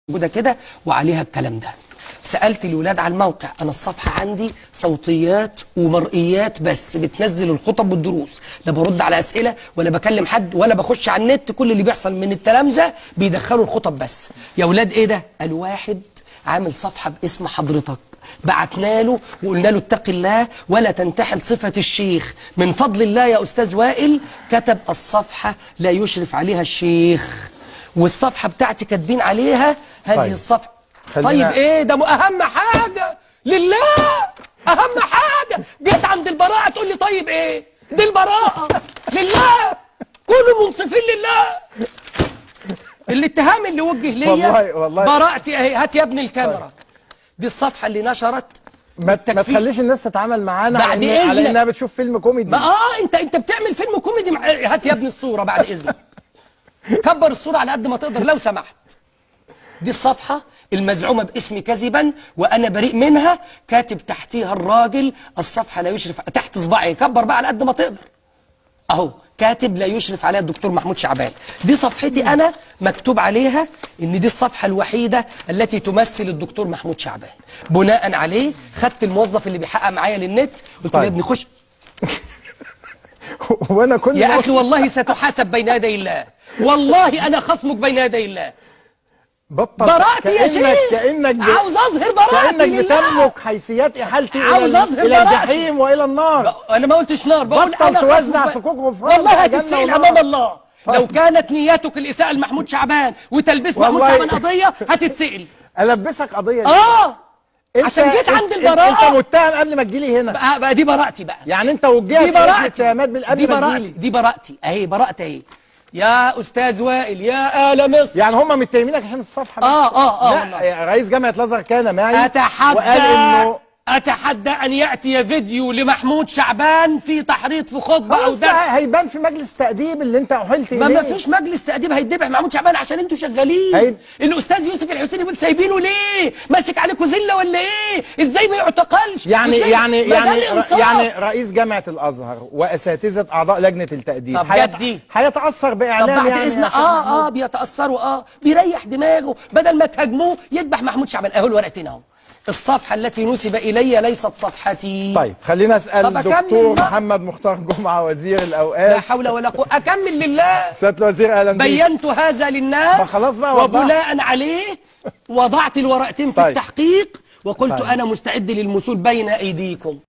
موجودة كده وعليها الكلام ده سألت الولاد على الموقع أنا الصفحة عندي صوتيات ومرئيات بس بتنزل الخطب والدروس لا برد على أسئلة ولا بكلم حد ولا بخش على النت كل اللي بيحصل من التلامذة بيدخلوا الخطب بس يا ولاد إيه ده الواحد عامل صفحة باسم حضرتك بعتنا له وقلنا له اتق الله ولا تنتحل صفة الشيخ من فضل الله يا أستاذ وائل كتب الصفحة لا يشرف عليها الشيخ والصفحة بتاعتي كاتبين عليها هذه طيب. الصفحة خلينا- طيب ايه ده م- اهم حاجة لله اهم حاجة جيت عند البراءة تقول لي طيب ايه دي البراءة لله كونوا منصفين لله الاتهام اللي وجه ليا والله- والله. براءتي اهي هات يا ابني الكاميرا دي الصفحة اللي نشرت ما ما بالتكفير. تخليش الناس تتعامل معانا بعد على, إن على إذنك. انها بتشوف فيلم كوميدي ما اه انت انت بتعمل فيلم كوميدي مع... هات يا ابني الصورة بعد اذنك كبر الصورة على قد ما تقدر لو سمحت دي الصفحة المزعومة باسمي كذبا وأنا بريء منها كاتب تحتيها الراجل الصفحة لا يشرف تحت صباعي كبر بقى على قد ما تقدر أهو كاتب لا يشرف عليها الدكتور محمود شعبان دي صفحتي أنا مكتوب عليها إن دي الصفحة الوحيدة التي تمثل الدكتور محمود شعبان بناء عليه خدت الموظف اللي بيحقق معايا للنت قلت له يا طيب. ابني خش وانا كل يا ما- أخي والله ستحاسب بين يدي الله والله أنا خصمك بين يدي الله بطل براءتي يا كأنك- شيخ كأنك ب... عاوز أظهر براءتي كأنك لله بتملك حيثيات إحالتي عاوز إلى, أظهر إلى براءتي. الجحيم وإلى النار انا ما قلتش نار بقول بطل انا توزع خصمك صكوك ب- غفران والله على جنة هتتسأل ونار. امام الله لو كانت نيتك الاساءه لمحمود شعبان وتلبيس محمود والله. شعبان قضيه هتتسال ألبسك قضية دي. اه أنت- عشان جيت عند أنت- البراءة. أنت متهم قبل ما تجيلي هنا بقى, بقى دي براءتي بقى يعني أنت وجهت دي براءتي اتهامات من دي قبل ما براءتي تجيلي دي براءتي اهي براءتي اهي يا استاذ وائل يا ال مصر يعني هم متهمينك عشان الصفحة بس. اه اه اه لا والله رئيس جامعة الأزهر كان معي اتحدى وقال إنه اتحدى ان ياتي فيديو لمحمود شعبان في تحريض في خطبه او خلاص درس ده هيبان في مجلس تأديب اللي أنت أحلت ما إليه ما فيش مجلس تأديب هيتذبح محمود شعبان عشان انتوا شغالين هي- الاستاذ يوسف الحسيني بيقول سايبينه ليه ماسك عليكم زله ولا ايه ازاي ما يعتقلش يعني وإزاي- يعني ما ده يعني الإنصاف. يعني رئيس جامعة الأزهر وأساتذة أعضاء لجنة التأديب طب هيت- جد دي. هيتأثر طب بإعلام بعد يعني اذن يا شيخ اه محمود. اه بيتاثروا اه بيريح دماغه بدل ما تهاجموه يذبح محمود شعبان اهو الورقتين اهو الصفحه التي نسب الي ليست صفحتي طيب خلينا أسأل طب أكمل دكتور بقى. محمد مختار جمعة وزير لا الأوقاف حول ولا قوه اكمل لله سيادة الوزير أهلا بيك بينت هذا للناس ما خلاص بقى وضحت. وبناء عليه وضعت الورقتين في طيب. التحقيق وقلت طيب. أنا مستعد للمثول بين أيديكم